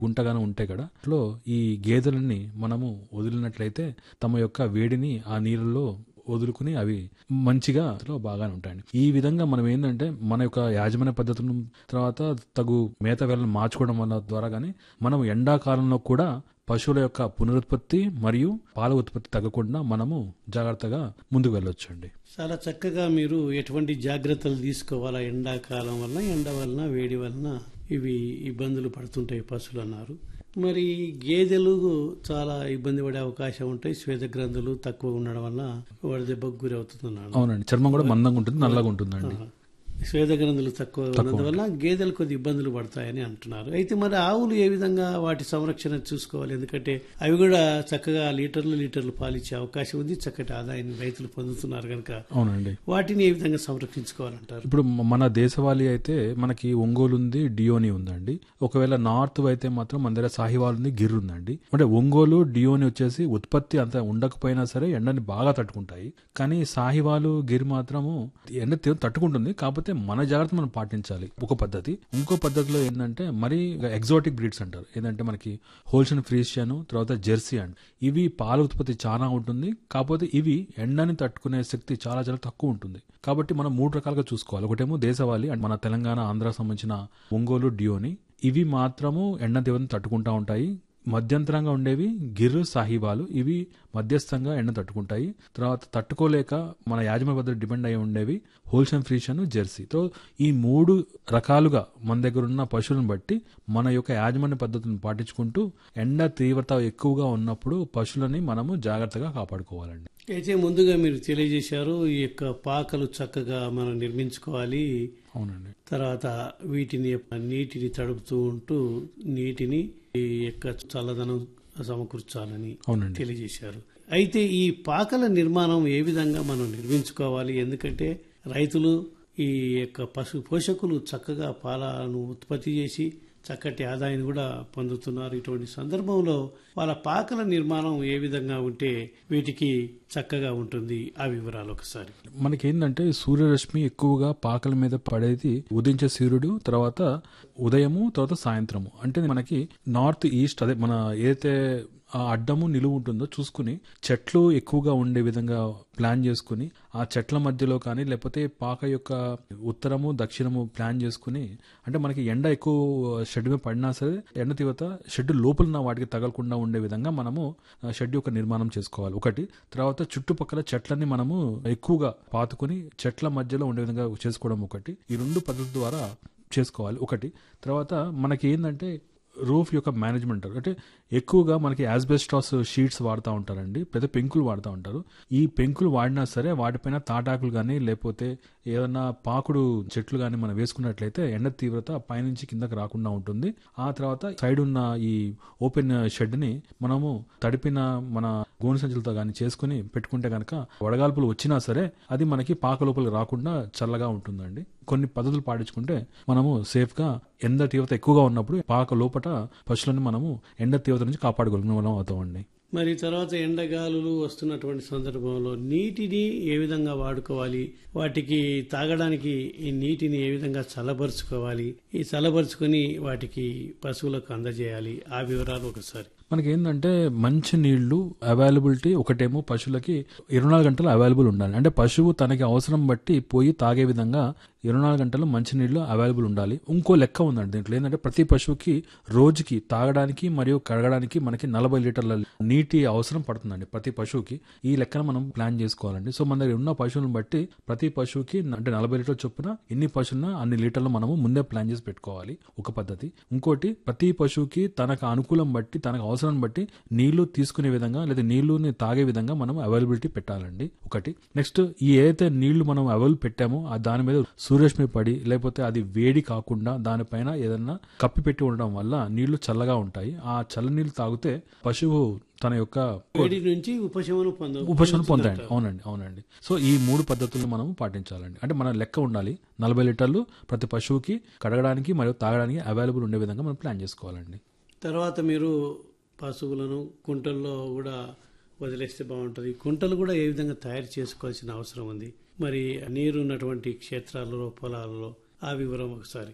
గుంటగానే ఉంటే కదా లో ఈ గేదెలని మనము వదిలినట్లయితే తమ యొక్క వేడిని ఆ నీళ్ళలో వదులుకుని అవి మంచిగా అందులో బాగానే ఉంటాయండి ఈ విధంగా మనం ఏంటంటే మన యొక్క యాజమాన్య పద్ధతులను తర్వాత తగు మేత వేళను మార్చుకోవడం వల్ల ద్వారా కానీ మనం ఎండాకాలంలో కూడా పశువుల యొక్క పునరుత్పత్తి మరియు పాల ఉత్పత్తి తగ్గకుండా మనము జాగ్రత్తగా ముందుకు వెళ్ళొచ్చు అండి చాలా చక్కగా మీరు ఎటువంటి జాగ్రత్తలు తీసుకోవాలా ఎండాకాలం వలన ఎండ వలన వేడి వలన ఇవి ఇబ్బందులు పడుతుంటాయి పశువులు అన్నారు మరి గేదెలు చాలా ఇబ్బంది పడే అవకాశం ఉంటాయి శ్వేత గ్రంథులు తక్కువ ఉండడం వల్ల వాడి దెబ్బకు గురి అవుతుందన్నాడు అవునండి చర్మం కూడా మందంగా ఉంటుంది నల్లగా ఉంటుందండి శ్వేత గ్రంథులు తక్కువ ఉన్నందువల్ల గేదెలు కొద్ది ఇబ్బందులు పడతాయని అంటున్నారు అయితే మరి ఆవులు ఏ విధంగా వాటి సంరక్షణ చూసుకోవాలి ఎందుకంటే అవి కూడా చక్కగా లీటర్లు లీటర్లు పాలిచ్చే అవకాశం ఉంది చక్కటి ఆదాయాన్ని రైతులు పొందుతున్నారు కనుక అవునండి వాటిని ఏ విధంగా సంరక్షించుకోవాలంటారు ఇప్పుడు మ- మన దేశవాళీ అయితే మనకి ఒంగోలు ఉంది డియోని ఉందండి ఒకవేళ నార్త్ అయితే మాత్రం మన దగ్గర సాహివాల్ ఉంది గిర్ ఉందండి అంటే ఒంగోలు డియోని వచ్చేసి ఉత్పత్తి అంత ఉండకపోయినా సరే ఎండని బాగా తట్టుకుంటాయి కానీ సాహివాలు గిర్ మాత్రము ఎండ తీవ్ర తట్టుకుంటుంది కాకపోతే మన జాగ్రత్త మనం పాటించాలి ఒక పద్ధతి ఇంకో పద్ధతిలో ఏంటంటే మరి ఎగ్జాటిక్ బ్రీడ్స్ అంటారు ఏంటంటే మనకి హోల్షన్ ఫ్రీషియన్ తర్వాత జెర్సీ అండ్ ఇవి పాల ఉత్పత్తి చాలా ఉంటుంది కాకపోతే ఇవి ఎండని తట్టుకునే శక్తి చాలా చాలా తక్కువ ఉంటుంది కాబట్టి మనం మూడు రకాలుగా చూసుకోవాలి ఒకటేమో దేశవాళీ అండ్ మన తెలంగాణ ఆంధ్ర సంబంధించిన ఒంగోలు డియోని ఇవి మాత్రము ఎండ తీవ్రతను తట్టుకుంటా ఉంటాయి మధ్యంతరంగా ఉండేవి గిర్ సాహివాలు ఇవి మధ్యస్థంగా ఎండ తట్టుకుంటాయి తర్వాత తట్టుకోలేక మన యాజమాన్య పద్ధతి డిపెండ్ అయి ఉండేవి హోల్షన్ ఫ్రీషన్ జెర్సీ తో ఈ మూడు రకాలుగా మన దగ్గర ఉన్న పశువులను బట్టి మన యొక్క యాజమాన్య పద్ధతులను పాటించుకుంటూ ఎండ తీవ్రత ఎక్కువగా ఉన్నప్పుడు పశువులని మనము జాగ్రత్తగా కాపాడుకోవాలండి అయితే ముందుగా మీరు తెలియజేశారు ఈ యొక్క పాకలు చక్కగా మనం నిర్మించుకోవాలి అవునండి తర్వాత వీటిని నీటిని తడుపుతూ ఉంటూ నీటిని ఈ యొక్క చల్లదనం సమకూర్చాలని అవునండి తెలియజేశారు అయితే ఈ పాకల నిర్మాణం ఏ విధంగా మనం నిర్మించుకోవాలి ఎందుకంటే రైతులు ఈ యొక్క పశు పోషకులు చక్కగా పాలను ఉత్పత్తి చేసి చక్కటి ఆదాయాన్ని కూడా పొందుతున్నారు ఇటువంటి సందర్భంలో వాళ్ళ పాకల నిర్మాణం ఏ విధంగా ఉంటే వీటికి చక్కగా ఉంటుంది ఆ వివరాలు ఒకసారి మనకి ఏంటంటే సూర్యరశ్మి ఎక్కువగా పాకల మీద పడేది ఉదయించే సూర్యుడు తర్వాత ఉదయము తర్వాత సాయంత్రము అంటే మనకి నార్త్ ఈస్ట్ అదే మన ఏదైతే ఆ అడ్డము నిలువు ఉంటుందో చూసుకుని చెట్లు ఎక్కువగా ఉండే విధంగా ప్లాన్ చేసుకుని ఆ చెట్ల మధ్యలో కానీ లేకపోతే పాక యొక్క ఉత్తరము దక్షిణము ప్లాన్ చేసుకుని అంటే మనకి ఎండ ఎక్కువ షెడ్ మీద పడినా సరే ఎండ తీవ్రత షెడ్ లోపల ఉన్న వాటికి తగలకుండా ఉండే విధంగా మనము ఆ షెడ్ యొక్క నిర్మాణం చేసుకోవాలి ఒకటి తర్వాత చుట్టుపక్కల చెట్లని మనము ఎక్కువగా పాతుకుని చెట్ల మధ్యలో ఉండే విధంగా చేసుకోవడం ఒకటి ఈ రెండు పద్ధతుల ద్వారా చేసుకోవాలి ఒకటి తర్వాత మనకి ఏంటంటే రూఫ్ యొక్క మేనేజ్మెంట్ అంటే ఎక్కువగా మనకి యాస్బెస్టాస్ షీట్స్ వాడుతూ ఉంటారండి పెద్ద పెంకులు వాడుతూ ఉంటారు ఈ పెంకులు వాడినా సరే వాటిపైన తాటాకులు కానీ లేకపోతే ఏదన్నా పాకుడు చెట్లు కానీ మనం వేసుకున్నట్లయితే ఎండ తీవ్రత పైనుంచి కిందకి రాకుండా ఉంటుంది ఆ తర్వాత సైడ్ ఉన్న ఈ ఓపెన్ షెడ్ ని మనము తడిపిన మన గోను సంచులతో కానీ చేసుకుని పెట్టుకుంటే కనుక వడగాల్పులు వచ్చినా సరే అది మనకి పాక లోపలికి రాకుండా చల్లగా ఉంటుందండి కొన్ని పద్ధతులు పాటించుకుంటే మనము సేఫ్ గా ఎండ తీవ్రత ఎక్కువగా ఉన్నప్పుడు పాక లోపల పశువులను మనము ఎండ తీవ్రత నుంచి కాపాడుకోగలిగిన వాళ్ళం అవుతామండి మరి తర్వాత ఎండగాలులు వస్తున్నటువంటి సందర్భంలో నీటిని ఏ విధంగా వాడుకోవాలి వాటికి తాగడానికి ఈ నీటిని ఏ విధంగా చల్లబరుచుకోవాలి ఈ చల్లబరుచుకొని వాటికి పశువులకు అందజేయాలి ఆ వివరాలు ఒకసారి మనకి ఏంటంటే మంచి నీళ్లు అవైలబిలిటీ ఒకటేమో పశువులకి ఇరవై నాలుగు గంటలు అవైలబుల్ ఉండాలి అంటే పశువు తనకి అవసరం బట్టి పోయి తాగే విధంగా ఇరవై నాలుగు గంటలు మంచి నీళ్లు అవైలబుల్ ఉండాలి ఇంకో లెక్క ఉందండి దీంట్లో ఏంటంటే ప్రతి పశువుకి రోజుకి తాగడానికి మరియు కడగడానికి మనకి నలభై లీటర్ల నీటి అవసరం పడుతుందండి ప్రతి పశువుకి ఈ లెక్కన మనం ప్లాన్ చేసుకోవాలండి సో మన దగ్గర ఉన్న పశువులను బట్టి ప్రతి పశువుకి అంటే నలభై లీటర్ల చొప్పున ఎన్ని పశువులను అన్ని లీటర్లు మనము ముందే ప్లాన్ చేసి పెట్టుకోవాలి ఒక పద్ధతి ఇంకోటి ప్రతి పశువుకి తనకు అనుకూలం బట్టి తనకు అవసరం బట్టి నీళ్లు తీసుకునే విధంగా లేదా నీళ్లుని తాగే విధంగా మనం అవైలబిలిటీ పెట్టాలండి ఒకటి నెక్స్ట్ ఈ ఏదైతే నీళ్లు మనం అవైలబుల్ పెట్టామో ఆ దాని మీద సూర్యరశ్మి పడి లేకపోతే అది వేడి కాకుండా దానిపైన ఏదన్నా కప్పి పెట్టి ఉండడం వల్ల నీళ్లు చల్లగా ఉంటాయి ఆ చల్ల నీళ్లు తాగితే పశువు తన యొక్క వేడి నుంచి ఉపశమనం పొంద ఉపశమనం పొందండి అవునండి అవునండి సో ఈ మూడు పద్ధతులు మనం పాటించాలండి అంటే మన లెక్క ఉండాలి నలభై లీటర్లు ప్రతి పశువుకి కడగడానికి మరియు తాగడానికి అవైలబుల్ ఉండే విధంగా మనం ప్లాన్ చేసుకోవాలండి తర్వాత మీరు పశువులను కుంటల్లో కూడా వదిలేస్తే బాగుంటుంది కుంటలు కూడా ఏ విధంగా తయారు చేసుకోవాల్సిన అవసరం ఉంది మరి నీరు ఉన్నటువంటి క్షేత్రాలలో పొలాలలో ఆ వివరం ఒకసారి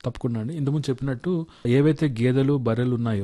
తప్పకుండా అండి ఇంతకుముందు చెప్పినట్టు ఏవైతే గేదెలు బర్రెలు ఉన్నాయో